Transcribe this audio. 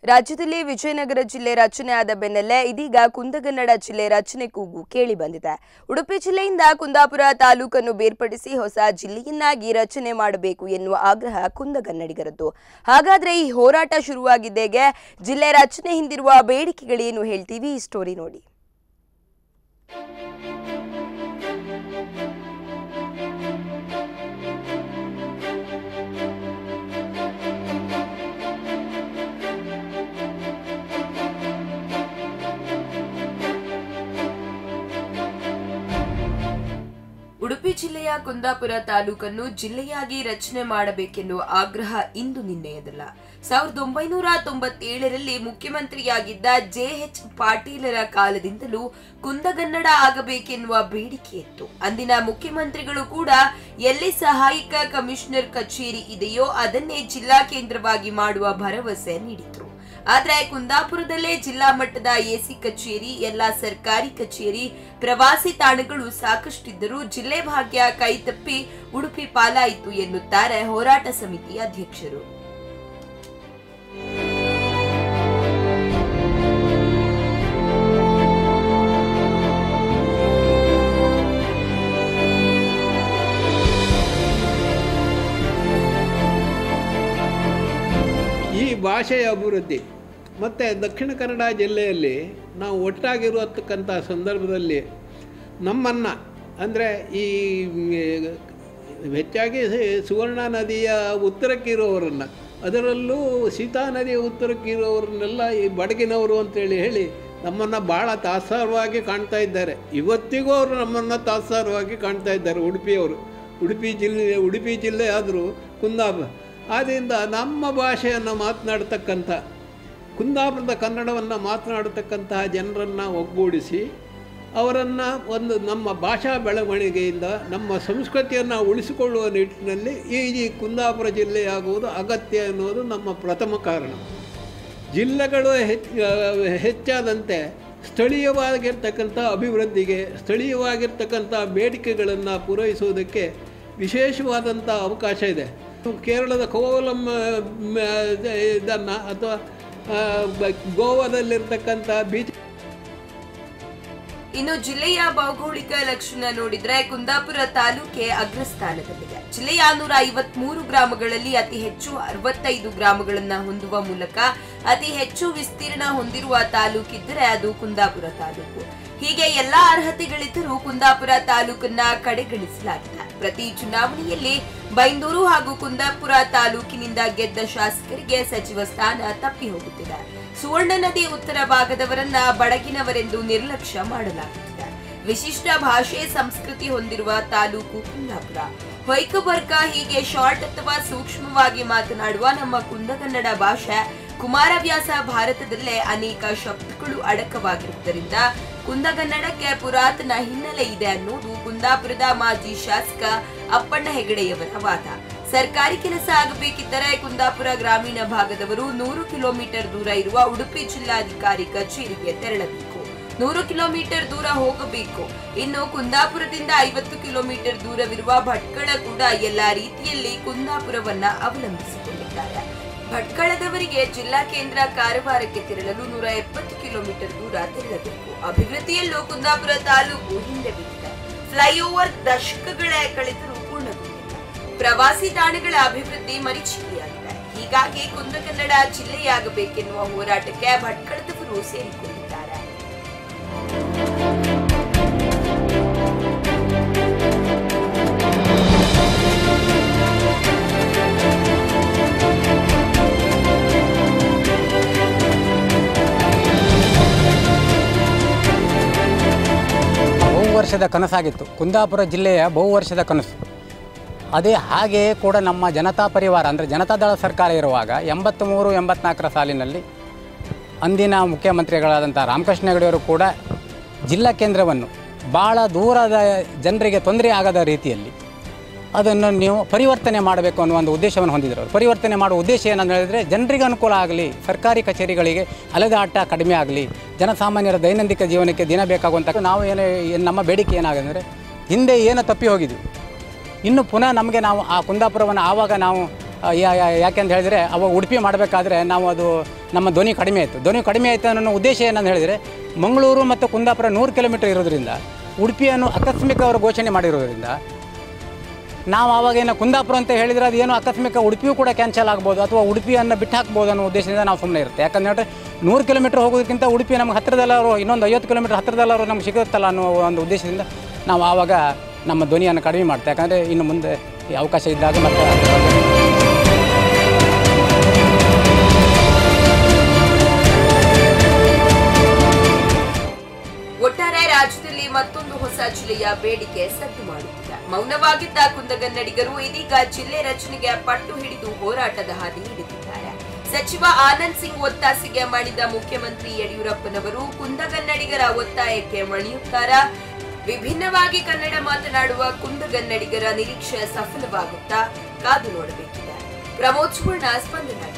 ರಾಜ್ಯದಲ್ಲಿ ವಿಜಯನಗರ ಜಿಲ್ಲೆ ರಚನೆ ಆದ ಬೆನ್ನಲ್ಲೇ ಇದೀಗ ಕುಂದಗನ್ನಡ ಜಿಲ್ಲೆ ರಚನೆ ಕೂಗು ಕೇಳಿ ಬಂದಿದೆ ಉಡುಪಿ ಜಿಲ್ಲೆಯಿಂದ ಕುಂದಾಪುರ ತಾಲೂಕನ್ನು ಬೇರ್ಪಡಿಸಿ ಹೊಸ ಜಿಲ್ಲೆಯನ್ನಾಗಿ ರಚನೆ ಮಾಡಬೇಕು ಎನ್ನುವ ಆಗ್ರಹ ಕುಂದಗನ್ನಡಿಗರದ್ದು ಹಾಗಾದ್ರೆ ಈ ಹೋರಾಟ ಶುರುವಾಗಿದ್ದೇಗೆ ಜಿಲ್ಲೆ ರಚನೆ ಹಿಂದಿರುವ ಬೇಡಿಕೆಗಳೇನು ಹೇಳ್ತೀವಿ ಈ ಸ್ಟೋರಿ ನೋಡಿ ಉಡುಪಿ ಜಿಲ್ಲೆಯ ಕುಂದಾಪುರ ತಾಲೂಕನ್ನು ಜಿಲ್ಲೆಯಾಗಿ ರಚನೆ ಮಾಡಬೇಕೆನ್ನುವ ಆಗ್ರಹ ಇಂದು ನಿನ್ನೆಯದಲ್ಲ ಸಾವಿರದ ಒಂಬೈನೂರ ತೊಂಬತ್ತೇಳರಲ್ಲಿ ಮುಖ್ಯಮಂತ್ರಿಯಾಗಿದ್ದ ಜೆಎಚ್ ಪಾಟೀಲರ ಕಾಲದಿಂದಲೂ ಕುಂದಗನ್ನಡ ಆಗಬೇಕೆನ್ನುವ ಬೇಡಿಕೆ ಇತ್ತು ಅಂದಿನ ಮುಖ್ಯಮಂತ್ರಿಗಳು ಕೂಡ ಎಲ್ಲಿ ಸಹಾಯಕ ಕಮಿಷನರ್ ಕಚೇರಿ ಇದೆಯೋ ಅದನ್ನೇ ಜಿಲ್ಲಾ ಕೇಂದ್ರವಾಗಿ ಮಾಡುವ ಭರವಸೆ ನೀಡಿದ್ರು ಆದ್ರೆ ಕುಂದಾಪುರದಲ್ಲೇ ಜಿಲ್ಲಾ ಮಟ್ಟದ ಎಸಿ ಕಚೇರಿ ಎಲ್ಲಾ ಸರ್ಕಾರಿ ಕಚೇರಿ ಪ್ರವಾಸಿ ತಾಣಗಳು ಸಾಕಷ್ಟಿದ್ದರೂ ಜಿಲ್ಲೆ ಭಾಗ್ಯ ಕೈತಪ್ಪಿ ಉಡುಪಿ ಪಾಲಾಯಿತು ಎನ್ನುತ್ತಾರೆ ಹೋರಾಟ ಸಮಿತಿ ಅಧ್ಯಕ್ಷರು ಈ ಭಾಷೆಯ ಅಭಿವೃದ್ಧಿ ಮತ್ತು ದಕ್ಷಿಣ ಕನ್ನಡ ಜಿಲ್ಲೆಯಲ್ಲಿ ನಾವು ಒಟ್ಟಾಗಿರುವತಕ್ಕಂಥ ಸಂದರ್ಭದಲ್ಲಿ ನಮ್ಮನ್ನು ಅಂದರೆ ಈ ಮ್, ಹೆಚ್ಚಾಗಿ ಸ- ಸುವರ್ಣ ನದಿಯ ಉತ್ತರಕ್ಕಿರೋರನ್ನು ಅದರಲ್ಲೂ ಸೀತಾ ನದಿಯ ಉತ್ತರಕ್ಕಿರೋರನ್ನೆಲ್ಲ ಈ ಬಡಗಿನವರು ಅಂತೇಳಿ ಹೇಳಿ ನಮ್ಮನ್ನು ಭಾಳ ತಾತ್ಸಾರವಾಗಿ ಕಾಣ್ತಾ ಇದ್ದಾರೆ ಇವತ್ತಿಗೂ ಅವರು ನಮ್ಮನ್ನು ತಾತ್ಸಾರವಾಗಿ ಕಾಣ್ತಾ ಇದ್ದಾರೆ ಉಡುಪಿಯವರು ಉಡುಪಿ ಜಿಲ್ಲೆ ಉಡುಪಿ ಜಿಲ್ಲೆ ಆದರೂ ಕುಂದಾಪುರ ಆದ್ದರಿಂದ ನಮ್ಮ ಭಾಷೆಯನ್ನು ಮಾತನಾಡ್ತಕ್ಕಂಥ ಕುಂದಾಪುರದ ಕನ್ನಡವನ್ನು ಮಾತನಾಡತಕ್ಕಂತಹ ಜನರನ್ನು ಒಗ್ಗೂಡಿಸಿ ಅವರನ್ನು ಒಂದು ನಮ್ಮ ಭಾಷಾ ಬೆಳವಣಿಗೆಯಿಂದ ನಮ್ಮ ಸಂಸ್ಕೃತಿಯನ್ನು ಉಳಿಸಿಕೊಳ್ಳುವ ನಿಟ್ಟಿನಲ್ಲಿ ಈ ಈ ಕುಂದಾಪುರ ಜಿಲ್ಲೆಯಾಗುವುದು ಅಗತ್ಯ ಎನ್ನುವುದು ನಮ್ಮ ಪ್ರಥಮ ಕಾರಣ ಜಿಲ್ಲೆಗಳು ಹೆಚ್ಚು ಹೆಚ್ಚಾದಂತೆ ಸ್ಥಳೀಯವಾಗಿರ್ತಕ್ಕಂಥ ಅಭಿವೃದ್ಧಿಗೆ ಸ್ಥಳೀಯವಾಗಿರ್ತಕ್ಕಂಥ ಬೇಡಿಕೆಗಳನ್ನು ಪೂರೈಸುವುದಕ್ಕೆ ವಿಶೇಷವಾದಂಥ ಅವಕಾಶ ಇದೆ ಕೇರಳದ ಕೋವಲಂ ಇದನ್ನು ಅಥವಾ ಆ, ಬ- ಗೋವಾದಲ್ಲಿರ್ತಕ್ಕಂಥ ಬೀಚ್ ಇನ್ನು ಜಿಲ್ಲೆಯ ಭೌಗೋಳಿಕ ಲಕ್ಷಣ ನೋಡಿದ್ರೆ ಕುಂದಾಪುರ ತಾಲೂಕೆ ಅಗ್ರಸ್ಥಾನದಲ್ಲಿದೆ ಜಿಲ್ಲೆಯ ನೂರ ಐವತ್ಮೂರು ಗ್ರಾಮಗಳಲ್ಲಿ ಅತಿ ಹೆಚ್ಚು ಅರವತ್ತೈದು ಗ್ರಾಮಗಳನ್ನ ಹೊಂದುವ ಮೂಲಕ ಅತಿ ಹೆಚ್ಚು ವಿಸ್ತೀರ್ಣ ಹೊಂದಿರುವ ತಾಲೂಕಿದ್ದರೆ ಅದು ಕುಂದಾಪುರ ತಾಲೂಕು ಹೀಗೆ ಎಲ್ಲಾ ಅರ್ಹತೆಗಳಿದ್ದರೂ ಕುಂದಾಪುರ ತಾಲೂಕನ್ನ ಕಡೆಗಣಿಸಲಾಗಿದೆ ಪ್ರತಿ ಚುನಾವಣೆಯಲ್ಲಿ ಬೈಂದೂರು ಹಾಗೂ ಕುಂದಾಪುರ ತಾಲೂಕಿನಿಂದ ಗೆದ್ದ ಶಾಸಕರಿಗೆ ಸಚಿವ ಸ್ಥಾನ ತಪ್ಪಿ ಹೋಗುತ್ತಿದೆ ಸುವರ್ಣ ನದಿ ಉತ್ತರ ಭಾಗದವರನ್ನ ಬಡಗಿನವರೆಂದು ನಿರ್ಲಕ್ಷ್ಯ ಮಾಡಲಾಗುತ್ತಿದೆ ವಿಶಿಷ್ಟ ಭಾಷೆ ಸಂಸ್ಕೃತಿ ಹೊಂದಿರುವ ತಾಲೂಕು ಕುಂದಾಪುರ ಹೊಯ್ಕಬರ್ಕ ಹೀಗೆ ಶಾರ್ಟ್ ಅಥವಾ ಸೂಕ್ಷ್ಮವಾಗಿ ಮಾತನಾಡುವ ನಮ್ಮ ಕುಂದಕನ್ನಡ ಭಾಷೆ ಕುಮಾರವ್ಯಾಸ ಭಾರತದಲ್ಲೇ ಅನೇಕ ಶಬ್ದಗಳು ಅಡಕವಾಗಿರುವುದರಿಂದ ಕುಂದಗನ್ನಡಕ್ಕೆ ಪುರಾತನ ಹಿನ್ನೆಲೆ ಇದೆ ಅನ್ನೋದು ಕುಂದಾಪುರದ ಮಾಜಿ ಶಾಸಕ ಅಪ್ಪಣ್ಣ ಹೆಗಡೆಯವರ ವಾದ ಸರ್ಕಾರಿ ಕೆಲಸ ಆಗಬೇಕಿದ್ದರೆ ಕುಂದಾಪುರ ಗ್ರಾಮೀಣ ಭಾಗದವರು ನೂರು ಕಿಲೋಮೀಟರ್ ದೂರ ಇರುವ ಉಡುಪಿ ಜಿಲ್ಲಾಧಿಕಾರಿ ಕಚೇರಿಗೆ ತೆರಳಬೇಕು ನೂರು ಕಿಲೋಮೀಟರ್ ದೂರ ಹೋಗಬೇಕು ಇನ್ನು ಕುಂದಾಪುರದಿಂದ ಐವತ್ತು ಕಿಲೋಮೀಟರ್ ದೂರವಿರುವ ಭಟ್ಕಳ ಕೂಡ ಎಲ್ಲಾ ರೀತಿಯಲ್ಲಿ ಕುಂದಾಪುರವನ್ನ ಅವಲಂಬಿಸಿಕೊಂಡಿದ್ದಾರೆ ಭಟ್ಕಳದವರಿಗೆ ಜಿಲ್ಲಾ ಕೇಂದ್ರ ಕಾರವಾರಕ್ಕೆ ತೆರಳಲು ನೂರ ಎಪ್ಪತ್ತು ಕಿಲೋಮೀಟರ್ ದೂರ ತೆರಳಬೇಕು ಅಭಿವೃದ್ಧಿಯಲ್ಲೂ ಕುಂದಾಪುರ ತಾಲೂಕು ಹಿಂದೆ ಬಿದ್ದಿದೆ ಫ್ಲೈಓವರ್ ದಶಕಗಳೇ ಕಳೆದರೂ ಪೂರ್ಣಗೊಂಡಿಲ್ಲ ಪ್ರವಾಸಿ ತಾಣಗಳ ಅಭಿವೃದ್ಧಿ ಮರೀಚಿಕೆಯಾಗಿದೆ ಹೀಗಾಗಿ ಕುಂದಕನ್ನಡ ಜಿಲ್ಲೆಯಾಗಬೇಕೆನ್ನುವ ಹೋರಾಟಕ್ಕೆ ಭಟ್ಕಳದವರು ಸೇರಿಕೊಂಡಿದ್ದಾರೆ ಬಹು ವರ್ಷದ ಕನಸಾಗಿತ್ತು ಕುಂದಾಪುರ ಜಿಲ್ಲೆಯ ಬಹು ವರ್ಷದ ಕನಸು ಅದೇ ಹಾಗೆಯೇ ಕೂಡ ನಮ್ಮ ಜನತಾ ಪರಿವಾರ ಅಂದರೆ ಜನತಾದಳ ಸರ್ಕಾರ ಇರುವಾಗ ಎಂಬತ್ತ್ಮೂರು ಎಂಬತ್ನಾಲ್ಕರ ಸಾಲಿನಲ್ಲಿ ಅಂದಿನ ಮುಖ್ಯಮಂತ್ರಿಗಳಾದಂಥ ರಾಮಕೃಷ್ಣ ಹೆಗಡೆಯವರು ಕೂಡ ಜಿಲ್ಲಾ ಕೇಂದ್ರವನ್ನು ಭಾಳ ದೂರದ ಜನರಿಗೆ ತೊಂದರೆ ಆಗದ ರೀತಿಯಲ್ಲಿ ಅದನ್ನು ನೀವು ಪರಿವರ್ತನೆ ಮಾಡಬೇಕು ಅನ್ನೋ ಒಂದು ಉದ್ದೇಶವನ್ನು ಹೊಂದಿದ್ರು ಅವರು. ಪರಿವರ್ತನೆ ಮಾಡುವ ಉದ್ದೇಶ ಏನಂತ ಹೇಳಿದರೆ ಜನರಿಗೆ ಅನುಕೂಲ ಆಗಲಿ ಸರ್ಕಾರಿ ಕಚೇರಿಗಳಿಗೆ ಅಲೆದಾಟ ಕಡಿಮೆ ಆಗಲಿ ಜನಸಾಮಾನ್ಯರ ದೈನಂದಿನ ಜೀವನಕ್ಕೆ ದಿನ ಬೇಕಾಗುವಂಥ ನಾವು ಏನು ಏನ್ ನಮ್ಮ ಬೇಡಿಕೆ ಏನಾಗಿದೆ ಅಂದರೆ ಹಿಂದೆ ಏನು ತಪ್ಪಿ ಹೋಗಿದ್ವಿ ಇನ್ನು ಪುನಃ ನಮಗೆ ನಾವು ಆ ಕುಂದಾಪುರವನ್ನು ಆವಾಗ ನಾವು ಆ, ಯಾ ಯಾ- ಯಾಕೆಂತ ಹೇಳಿದರೆ ಅವಾಗ ಉಡುಪಿ ಮಾಡಬೇಕಾದ್ರೆ ನಾವು ಅದು ನಮ್ಮ ಧ್ವನಿ ಕಡಿಮೆ ಆಯಿತು ಧ್ವನಿ ಕಡಿಮೆ ಆಯಿತು ಅನ್ನೋ ಉದ್ದೇಶ ಏನಂತ ಹೇಳಿದರೆ ಮಂಗಳೂರು ಮತ್ತು ಕುಂದಾಪುರ ನೂರು ಕಿಲೋಮೀಟರ್ ಇರೋದ್ರಿಂದ ಉಡುಪಿಯನ್ನು ಆಕಸ್ಮಿಕ ಅವರು ಘೋಷಣೆ ಮಾಡಿರೋದ್ರಿಂದ ನಾವು ಆವಾಗೇನು ಕುಂದಾಪುರ ಅಂತ ಹೇಳಿದರೆ ಅದು ಏನು ಆಕಸ್ಮಿಕ ಉಡುಪಿಯೂ ಕೂಡ ಕ್ಯಾನ್ಸಲ್ ಆಗ್ಬೋದು ಅಥವಾ ಉಡುಪಿಯನ್ನು ಬಿಟ್ಟು ಹಾಕ್ಬೋದು ಅನ್ನೋ ಉದ್ದೇಶದಿಂದ ನಾವು ಸುಮ್ಮನೆ ಇರುತ್ತೆ ಯಾಕಂದ್ರೆ ಹೇಳಿದ್ರೆ ನೂರು ಕಿಲೋಮೀಟರ್ ಹೋಗೋದಕ್ಕಿಂತ ಉಡುಪಿ ನಮ್ಗೆ ಹತ್ತಿರದಲ್ಲವರು ಇನ್ನೊಂದು ಐವತ್ತು ಕಿಲೋಮೀಟರ್ ಹತ್ತಿರದಲ್ಲವರು ನಮ್ಗೆ ಸಿಗುತ್ತಲ್ಲ ಅನ್ನೋ ಒಂದು ಉದ್ದೇಶದಿಂದ ನಾವು ಆವಾಗ ನಮ್ಮ ಧ್ವನಿಯನ್ನು ಕಡಿಮೆ ಮಾಡ್ತೇವೆ ಯಾಕಂದರೆ ಇನ್ನು ಮುಂದೆ ಈ ಅವಕಾಶ ಇದ್ದಾಗ ಮತ್ತು ಒಟ್ಟಾರೆ ರಾಜ್ಯದಲ್ಲಿ ಮತ್ತೊಂದು ಹೊಸ ಜಿಲ್ಲೆಯ ಬೇಡಿಕೆ ಸದ್ದು ಮಾಡುತ್ತಿದೆ ಮೌನವಾಗಿದ್ದ ಕುಂದಗನ್ನಡಿಗರು ಇದೀಗ ಜಿಲ್ಲೆ ರಚನೆಗೆ ಪಟ್ಟು ಹಿಡಿದು ಹೋರಾಟದ ಹಾದಿ ಹಿಡಿದಿದ್ದಾರೆ ಸಚಿವ ಆನಂದ್ ಸಿಂಗ್ ಒತ್ತಾಸೆಗೆ ಮಾಡಿದ ಮುಖ್ಯಮಂತ್ರಿ ಯಡಿಯೂರಪ್ಪನವರು ಕುಂದಗನ್ನಡಿಗರ ಒತ್ತಾಯಕ್ಕೆ ಮಣಿಯುತ್ತಾರಾ ವಿಭಿನ್ನವಾಗಿ ಕನ್ನಡ ಮಾತನಾಡುವ ಕುಂದಗನ್ನಡಿಗರ ನಿರೀಕ್ಷೆ ಸಫಲವಾಗುತ್ತಾ ಕಾದು ನೋಡಬೇಕಿದೆ ಪ್ರಮೋದ್ ಸುವರ್ಣ ಸ್ಪಂದನ